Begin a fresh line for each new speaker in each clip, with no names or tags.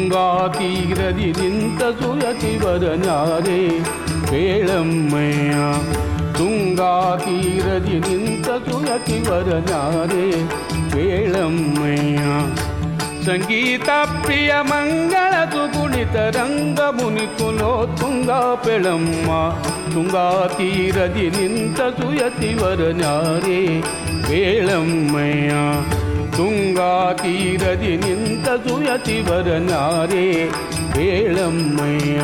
ತುಂಗಾ ತೀರದಿ ನಿಂತ ಸುಯತಿವರ ನ್ಯಾರೆ ಬೇಳಮ್ಮಯ್ಯ ತುಂಗಾ ತೀರದಿ ನಿಂತ ಸುಯತಿವರ ನ್ಯಾರೆ ಬೇಳಮ್ಮಯ್ಯ ಸಂಗೀತ ಪ್ರಿಯ ಮಂಗಳ ಸುಗುಣಿತ ರಂಗ ಮುನಿಕುಲೋ ತುಂಗಾ ಪೆಳಮ್ಮ ತುಂಗಾ ತೀರದಿ ನಿಂತ ಸುಯತಿವರ ನ್ಯಾರೆ ಬೇಳಮ್ಮಯ್ಯ ತುಂಗಾ ತೀರದಿ ನಿಂತ ಸುಯತಿವರ ನ್ಯಾರೆ ಬೇಳಮ್ಮಯ್ಯ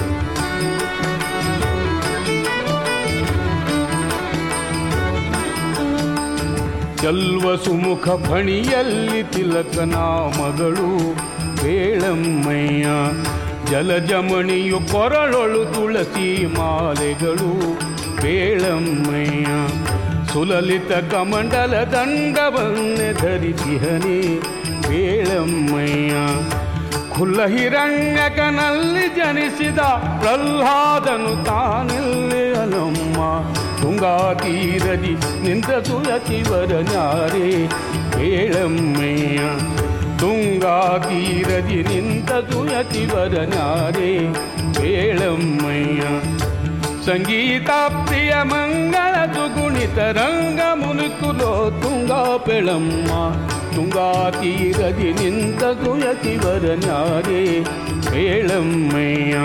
ಚಲ್ವ ಸುಮುಖ ಫಣಿಯಲ್ಲಿ ತಿಲಕನ ಮಗಳು ಬೇಳಮ್ಮಯ್ಯ ಜಲಜಮಣಿಯು ಕೊರಳೊಳು ತುಳಸಿ ಮಾಲೆಗಳು ಬೇಳಮ್ಮಯ್ಯ ಸುಲಲಿತ ಕಮಂಡಲ ದಂಡವನ್ನೆ ಧರಿಸಿಹನೆ ಬೇಳಮ್ಮಯ್ಯ ಖುಲ್ಲ ಹಿರಣ್ಯಕನಲ್ಲಿ ಜನಿಸಿದ ಪ್ರಹ್ಲಾದನು ತಾನೆಲ್ಲೇ ಅಲಮ್ಮ ತುಂಗಾ ತೀರದಿ ನಿಂತ ಸುಯತಿವರ ನ್ಯಾರೆ ಬೇಳಮ್ಮಯ್ಯ ತುಂಗಾ ತೀರದಿ ನಿಂತ ಸುಯತಿವರ ನ್ಯಾರೆ ಬೇಳಮ್ಮಯ್ಯ ಸಂಗೀತ ಪ್ರಿಯ ಮಂಗಳ ಸುಗುಣಿತ ರಂಗ ಮುನುಕುಲೋ ತುಂಗಾ ಪೆಳಮ್ಮ ತುಂಗಾ ತೀರದಿ ನಿಂತ ಸುಯತಿವರ ನ್ಯಾರೆ ಬೇಳಮ್ಮಯ್ಯ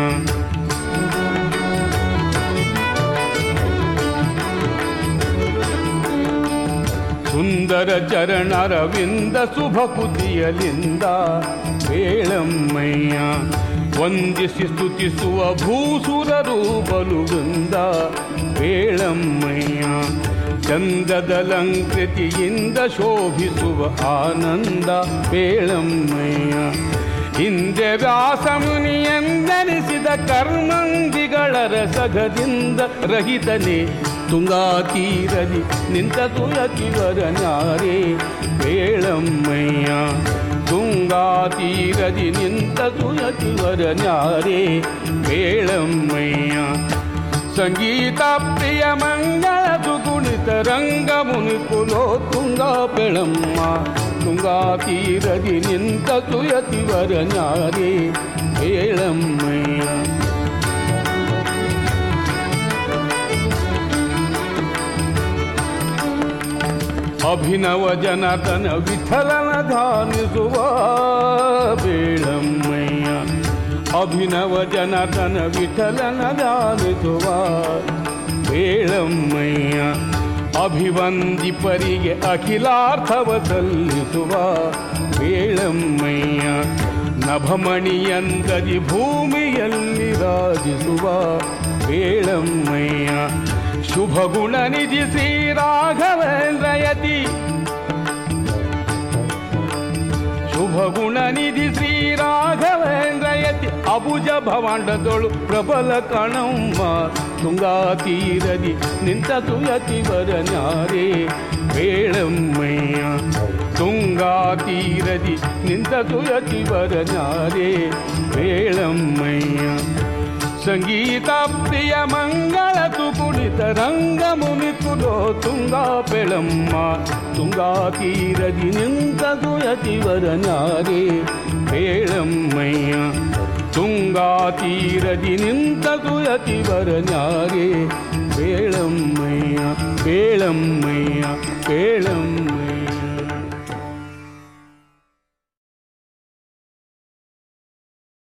ಸುಂದರ ಚರಣರವಿಂದ ಶುಭ ಕುತಿಯಲಿಂದ ಬೇಳಮ್ಮಯ್ಯ ವಂದಿಸಿ ಸ್ತುತಿಸುವ ಭೂಸುರರು ಬಲುವೃಂದ ಬೇಳಮ್ಮಯ್ಯ ಚಂದದಲಂಕೃತಿಯಿಂದ ಶೋಭಿಸುವ ಆನಂದ ಬೇಳಮ್ಮಯ್ಯ ಹಿಂದೆ ವ್ಯಾಸಮುನಿಯೆಂದೆನಿಸಿದ ಕರ್ಮಂದಿಗಳ ರಸಗದಿಂದ ರಹಿತನೇ ತುಂಗಾ ತೀರದಿ ನಿಂತ ತುಯತಿವರ ನ್ಯಾರೆ ಬೇಳಮ್ಮಯ್ಯ ತುಂಗಾ ತೀರದಿ ನಿಂತ ತುಯತಿವರ ನ್ಯಾರೆ ಬೇಳಮ್ಮಯ್ಯ ಸಂಗೀತ ಪ್ರಿಯ ಮಂಗಳ ಸುಗುಣಿತ ರಂಗ ಮುನಿಕುಲೋ ತುಂಗಾ ಬೆಳಮ್ಮ ತುಂಗಾ ತೀರದಿ ನಿಂತ ತುಯತಿವರ ನ್ಯಾರೆ ಬೇಳಮ್ಮಯ್ಯ ಅಭಿನವ ಜನತನ ವಿಠಲನ ಧಾನಿಸುವ ಬೇಳಮ್ಮಯ್ಯ ಅಭಿನವ ಜನತನ ವಿಠಲನ ಧ್ಯಾನಿಸುವ ಬೇಳಮ್ಮಯ್ಯ ಅಭಿವಂದಿಪರಿಗೆ ಅಖಿಲಾರ್ಥವ ಸಲ್ಲಿಸುವ ಬೇಳಮ್ಮಯ್ಯ ನಭಮಣಿಯಂದದಿ ಭೂಮಿಯಲ್ಲಿ ರಾಜಿಸುವ ಬೇಳಮ್ಮಯ್ಯ ಶುಭ ಗುಣ ನಿಧಿ ಶ್ರೀ ರಾಘವೇಂದ್ರಯತಿ ಶುಭ ಗುಣ ನಿಧಿ ಶ್ರೀ ರಾಘವೇಂದ್ರಯತಿ ಅಬುಜ ಭವಾಂಡದೊಳು ಪ್ರಬಲ ಕಣಮ್ಮ ತುಂಗಾ ತೀರದಿ ನಿಂತ ತುಯತಿವರ ನ್ಯಾರೆ ಬೇಳಮ್ಮಯ್ಯ ತುಂಗಾ ತೀರದಿ ನಿಂತ ತುಯತಿವರ ನ್ಯಾರೆ ಬೇಳಮ್ಮಯ್ಯ ಸಂಗೀತ ಪ್ರಿಯ ಮಂಗಳ ತುಕುಣಿತ ರಂಗ ಮುನಿಕುಲೋ ತುಂಗಾ ಬೆಳಮ್ಮ ತುಂಗಾ ತೀರದಿ ನಿಂತ ತುಯತಿವರ ನ್ಯಾರೆ ಬೇಳಮ್ಮಯ್ಯ ತುಂಗಾ ತೀರದಿ ನಿಂತ ತುಯತಿವರ ನ್ಯಾರೆ ಬೇಳಮ್ಮಯ್ಯ ಬೇಳಮ್ಮಯ್ಯ ಬೇಳಮ್ಮ